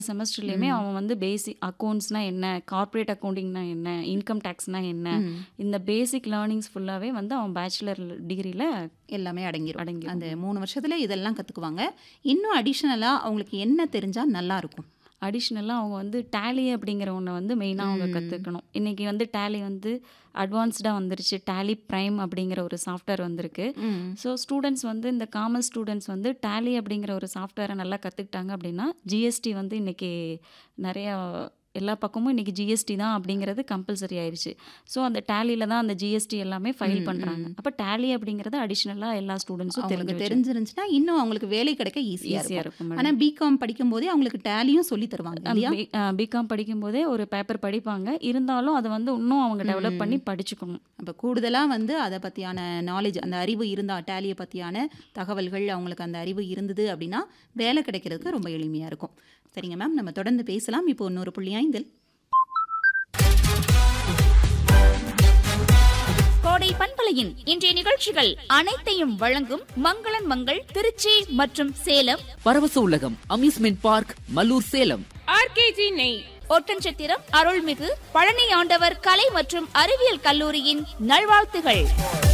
செமஸ்டர்லயுமே அவன் வந்து பேசிக் அக்கவுண்ட்ஸ்னா என்ன கார்ப்பரேட் அக்கவுண்டிங்னா என்ன இன்கம் டேக்ஸ்னா என்ன ம். இந்த பேசிக் லேர்னிங்ஸ் ஃபுல்லாவே வந்து அவன் பேச்சுலர் டிகிரியில எல்லாமே அடங்கிரும் அடங்கிரும். அந்த மூணு வருஷத்துல இதெல்லாம் கத்துக்குவாங்க இன்னும் அடிஷ்னலா அவங்களுக்கு என்ன தெரிஞ்சா நல்லா இருக்கும் அடிஷ்னலாக அவங்க வந்து டேலி அப்படிங்கிற ஒன்றை வந்து மெயினாக அவங்க ம். கற்றுக்கணும் இன்றைக்கி வந்து டேலி வந்து அட்வான்ஸ்டாக வந்துருச்சு டேலி ப்ரைம் அப்படிங்கிற ஒரு சாஃப்ட்வேர் வந்திருக்கு ம். ஸோ ஸ்டூடெண்ட்ஸ் வந்து இந்த காமர்ஸ் ஸ்டூடெண்ட்ஸ் வந்து டேலி அப்படிங்கிற ஒரு சாஃப்ட்வேரை நல்லா கற்றுக்கிட்டாங்க அப்படின்னா ஜிஎஸ்டி வந்து இன்றைக்கி நிறையா எல்லா பக்கமும் இன்றைக்கி ஜிஎஸ்டி தான் அப்படிங்கிறது கம்பல்சரி ஆயிடுச்சு ஸோ அந்த டேலியில் தான் அந்த ஜிஎஸ்டி எல்லாமே ஃபைல் ம், பண்ணுறாங்க ம். அப்போ டேலி அப்படிங்கிறது அடிஷ்னலாக எல்லா ஸ்டூடெண்ட்ஸும் அவங்களுக்கு தெரிஞ்சு தெரிஞ்சிருந்துச்சுன்னா இன்னும் அவங்களுக்கு வேலை கிடைக்க ஈஸியா ஈஸியாக இருக்கும் இருக்கும் ஆனா பிகாம் படிக்கும் போதே அவங்களுக்கு டேலியும் சொல்லி தருவாங்க இல்லையா பிகாம் படிக்கும்போதே ஒரு பேப்பர் படிப்பாங்க இருந்தாலும் அதை வந்து இன்னும் அவங்க டெவலப் ம். பண்ணி படிச்சுக்கணும் அப்போ கூடுதலா வந்து அதை பத்தியான நாலேஜ் அந்த அறிவு இருந்தா டேலியை பத்தியான தகவல்கள் அவங்களுக்கு அந்த அறிவு இருந்தது அப்படின்னா வேலை கிடைக்கிறதுக்கு ரொம்ப எளிமையா இருக்கும் சரிங்க மேம் நம்ம தொடர்ந்து பேசலாம் இப்போ இன்னொரு புள்ளி ஐந்தில் கோடை பண்பலையின் இன்றைய நிகழ்ச்சிகள் அனைத்தையும் வழங்கும் மங்களன் மங்கள் திருச்சி மற்றும் Salem Paravasa Ulagam amusement park Mallur Salem R K G நெய் ஒட்டன்சத்திரம் அருள்மிகு பழனி ஆண்டவர் கலை மற்றும் அறிவியல் கல்லூரியின் நல்வாழ்த்துகள்